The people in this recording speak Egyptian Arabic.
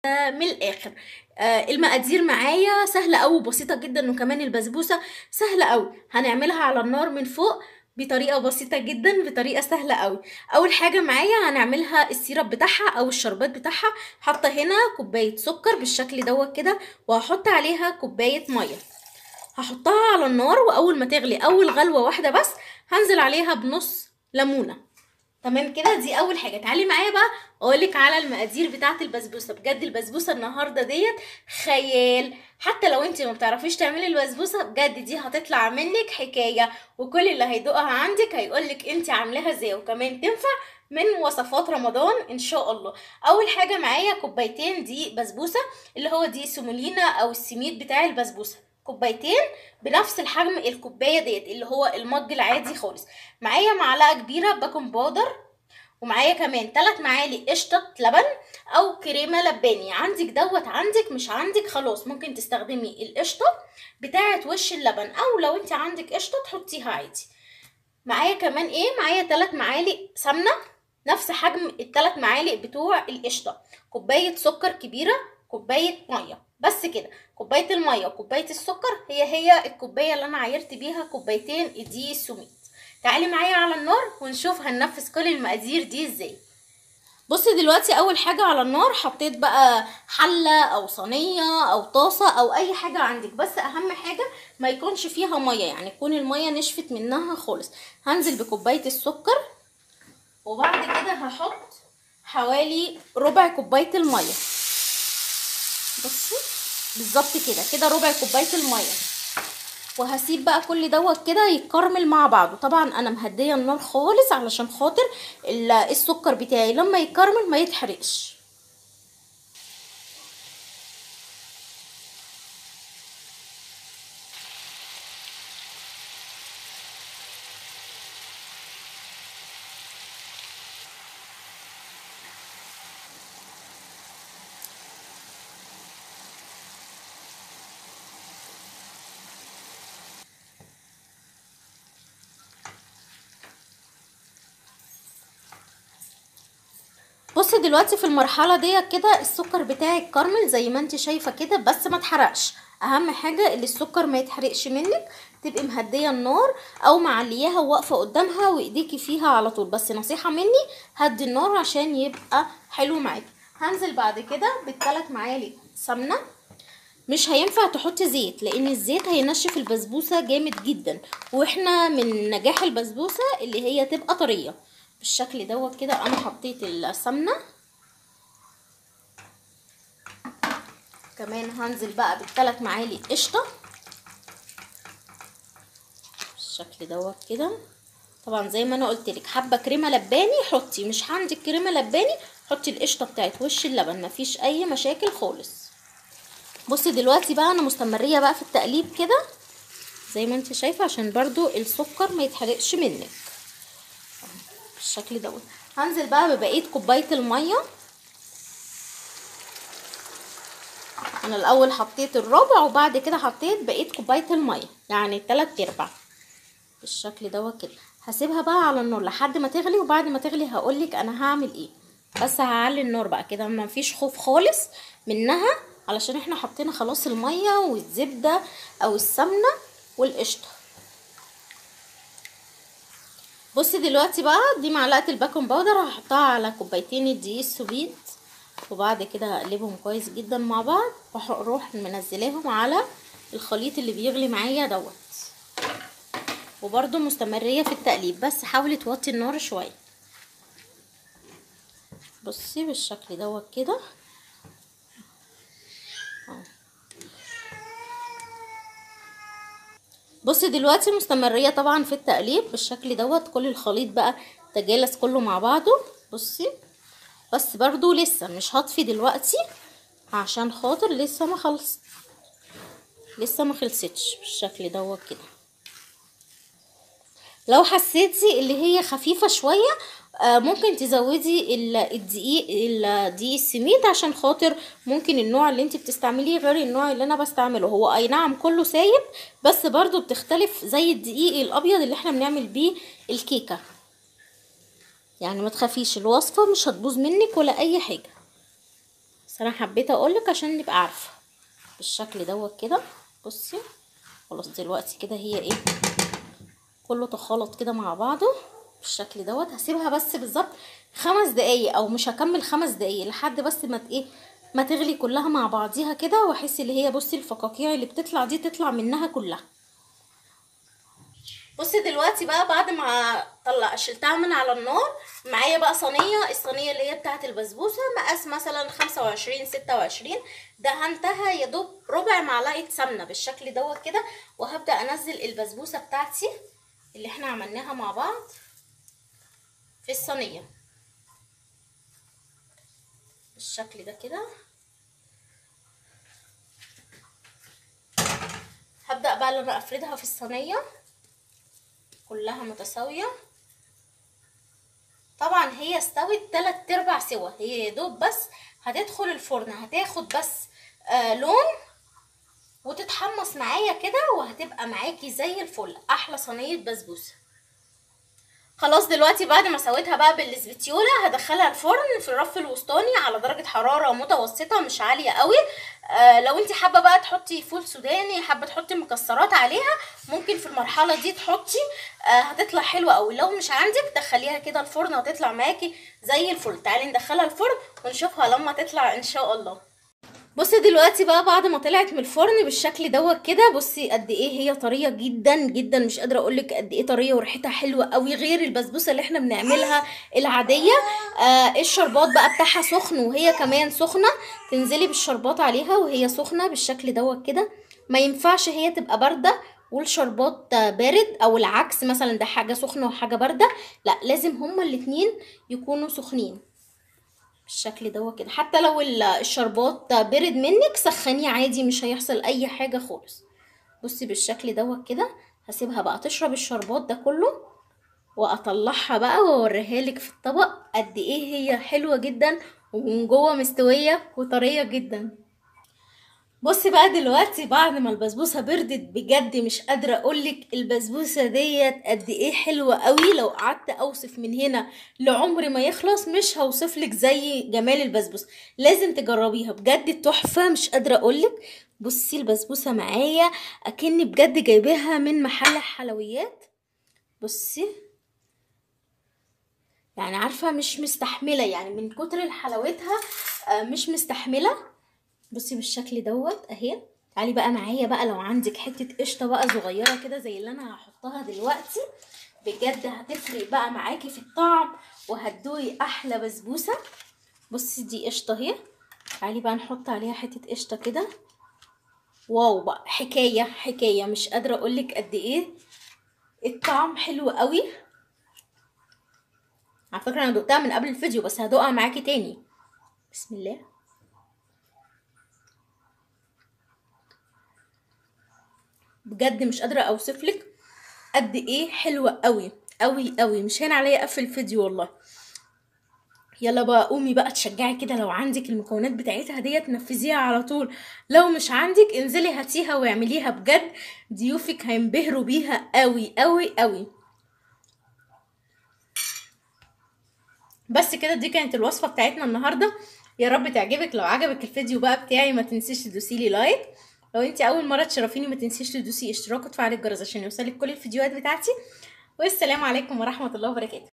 من الاخر آه المقادير معايا سهله قوي وبسيطه جدا وكمان البسبوسه سهله قوي هنعملها على النار من فوق بطريقه بسيطه جدا بطريقه سهله قوي اول حاجه معايا هنعملها السيرب بتاعها او الشربات بتاعها حاطه هنا كوبايه سكر بالشكل دوت كده وهحط عليها كوبايه ميه هحطها على النار واول ما تغلي اول غلوه واحده بس هنزل عليها بنص ليمونه تمام كده دي اول حاجه تعالي معايا بقى اقولك على المقادير بتاعه البسبوسه بجد البسبوسه النهارده ديت خيال حتى لو انت ما بتعرفيش تعملي البسبوسه بجد دي هتطلع منك حكايه وكل اللي هيدوقها عندك هيقولك انت عاملاها ازاي وكمان تنفع من وصفات رمضان ان شاء الله اول حاجه معايا كوبايتين دي بسبوسه اللي هو دي سيمولينا او السميد بتاع البسبوسه كوبايتين بنفس الحجم الكوبايه ديت اللي هو المج العادي خالص معايا معلقه كبيره بيكنج باودر ومعايا كمان 3 معالق قشطه لبن او كريمه لباني عندك دوت عندك مش عندك خلاص ممكن تستخدمي القشطه بتاعه وش اللبن او لو انت عندك قشطه تحطيها عادي معايا كمان ايه معايا 3 معالق سمنه نفس حجم الثلاث معالق بتوع القشطه كوبايه سكر كبيره كوبايه ميه بس كده كوبايه الميه وكوبايه السكر هي هي الكوبايه اللي انا عايرت بيها كوبايتين الدقيق السميد تعالي معايا على النار ونشوف هننفذ كل المقادير دي ازاي بصي دلوقتي اول حاجه على النار حطيت بقى حله او صينيه او طاسه او اي حاجه عندك بس اهم حاجه ما يكونش فيها ميه يعني تكون الميه نشفت منها خالص هنزل بكوبايه السكر وبعد كده هحط حوالي ربع كوبايه الميه بصي بالظبط كده كده ربع كوبايه الميه وهسيب بقى كل دوت كده يتكرمل مع بعضه طبعا انا مهديه النار خالص علشان خاطر السكر بتاعي لما يتكرمل ما يتحرقش بصي دلوقتي في المرحله ديت كده السكر بتاعي اتكرمل زي ما انت شايفه كده بس ما اتحرقش اهم حاجه ان السكر ما يتحرقش منك تبقي مهديه النار او معلياها وواقفه قدامها وايديكي فيها على طول بس نصيحه مني هدي النار عشان يبقى حلو معاكي هنزل بعد كده بالثلاث معالق سمنه مش هينفع تحطي زيت لان الزيت هينشف البسبوسه جامد جدا واحنا من نجاح البسبوسه اللي هي تبقى طريه بالشكل دوت كده انا حطيت السمنه كمان هنزل بقى بالثلاث معالق قشطه بالشكل دوت كده طبعا زي ما انا قلت لك حابه كريمه لباني حطي مش عندك كريمه لباني حطي القشطه بتاعت وش اللبن مفيش اي مشاكل خالص بصي دلوقتي بقى انا مستمريه بقى في التقليب كده زي ما انت شايفه عشان برضو السكر ما يتحرقش منك بالشكل دوت هنزل بقى ببقيه كوبايه الميه انا الاول حطيت الربع وبعد كده حطيت بقيه كوبايه الميه يعني تلات ارباع بالشكل دوت كده هسيبها بقى على النار لحد ما تغلي وبعد ما تغلي هقولك انا هعمل ايه بس هعلي النار بقى كده ما فيش خوف خالص منها علشان احنا حطينا خلاص الميه والزبده او السمنه والقشطه بصي دلوقتي بقى دي معلقه البيكنج باودر هحطها على كوبايتين الدقيق السويت وبعد كده هقلبهم كويس جدا مع بعض واروح منزلاهم على الخليط اللي بيغلي معايا دوت وبرده مستمريه في التقليب بس حاولي توطي النار شويه بصي بالشكل دوت كده بصي دلوقتي مستمريه طبعا في التقليب بالشكل دوت كل الخليط بقى تجالس كله مع بعضه بصي بس برضو لسه مش هطفي دلوقتي عشان خاطر لسه ما خلص لسه ما خلصتش بالشكل دوت كده لو حسيتي اللي هي خفيفه شويه آه ممكن تزودي الدقيق الدقيق السميد عشان خاطر ممكن النوع اللي انت بتستعمليه غير النوع اللي انا بستعمله هو اي نعم كله سايب بس برضو بتختلف زي الدقيق الابيض اللي احنا بنعمل بيه الكيكه يعني ما تخافيش الوصفه مش هتبوظ منك ولا اي حاجه بس انا حبيت اقولك عشان نبقى عارفه بالشكل دوت كده بصي خلاص دلوقتي كده هي ايه كله تخلط كده مع بعضه بالشكل دوت هسيبها بس بالظبط خمس دقايق او مش هكمل خمس دقايق لحد بس ما ايه ما تغلي كلها مع بعضيها كده واحس اللي هي بصي الفقاقيع اللي بتطلع دي تطلع منها كلها بصي دلوقتي بقى بعد ما طلع شلتها من على النار معايا بقى صينيه الصينيه اللي هي بتاعه البسبوسه مقاس مثلا خمسة وعشرين ستة وعشرين دهنتها يا دوب ربع معلقه سمنه بالشكل دوت كده وهبدا انزل البسبوسه بتاعتي اللي احنا عملناها مع بعض في الصينيه بالشكل ده كده هبدا بقى ان انا افردها في الصينيه كلها متساويه طبعا هي استوت تلات ارباع سوا هي يا دوب بس هتدخل الفرن هتاخد بس آه لون وتتحمص معايا كده وهتبقى معاكي زي الفل احلى صينيه بسبوسه خلاص دلوقتي بعد ما سويتها بقى بالسبتيوله هدخلها الفرن في الرف الوسطاني على درجه حراره متوسطه مش عاليه قوي آه لو انت حابه بقى تحطي فول سوداني حابه تحطي مكسرات عليها ممكن في المرحله دي تحطي آه هتطلع حلوه قوي لو مش عندك دخليها كده الفرن هتطلع معاكي زي الفل تعالي ندخلها الفرن ونشوفها لما تطلع ان شاء الله بصي دلوقتي بقى بعد ما طلعت من الفرن بالشكل دوت كده بصي قد ايه هي طريه جدا جدا مش قادره اقول لك قد ايه طريه وريحتها حلوه قوي غير البسبوسه اللي احنا بنعملها العاديه آه الشربات بقى بتاعها سخن وهي كمان سخنه تنزلي بالشربات عليها وهي سخنه بالشكل دوت كده ما ينفعش هي تبقى بارده والشربات بارد او العكس مثلا ده حاجه سخنه وحاجه بارده لا لازم هما الاتنين يكونوا سخنين بالشكل دوت كده حتى لو الشربات برد منك سخنيه عادي مش هيحصل اي حاجه خالص بصي بالشكل دوت كده هسيبها بقى تشرب الشربات ده كله واطلعها بقى واوريها لك في الطبق قد ايه هي حلوه جدا ومن جوه مستويه وطريه جدا بصي بقى دلوقتي بعد ما البسبوسه بردت بجد مش قادره اقولك البسبوسه ديت قد ايه حلوه قوي لو قعدت اوصف من هنا لعمر ما يخلص مش هوصفلك زي جمال البسبوسه لازم تجربيها بجد تحفه مش قادره اقولك بصي البسبوسه معايا اكني بجد جايباها من محل حلويات بصي يعني عارفه مش مستحمله يعني من كتر حلاوتها مش مستحمله بصي بالشكل دوت اهي تعالي بقى معايا بقى لو عندك حته قشطه بقى صغيره كده زي اللي انا هحطها دلوقتي بجد هتفرق بقى معاكي في الطعم وهتدوقي احلى بسبوسه بصي دي قشطه اهي تعالي بقى نحط عليها حته قشطه كده واو بقى حكايه حكايه مش قادره اقولك قد ايه الطعم حلو قوي على فكره انا دقتها من قبل الفيديو بس هدوقها معاكي تاني بسم الله بجد مش قادره اوصفلك قد ايه حلوه قوي قوي قوي مش هين عليا اقفل الفيديو والله يلا بقى قومي بقى تشجعي كده لو عندك المكونات بتاعتها ديت نفذيها على طول لو مش عندك انزلي هاتيها واعمليها بجد ضيوفك هينبهروا بيها قوي قوي قوي بس كده دي كانت الوصفه بتاعتنا النهارده يا رب تعجبك لو عجبك الفيديو بقى بتاعي ما تنسيش تدوسيلي لايك لو انت اول مره تشرفيني ما تنسيش تدوسي اشتراك وتفعلي الجرس عشان يوصلك كل الفيديوهات بتاعتي والسلام عليكم ورحمه الله وبركاته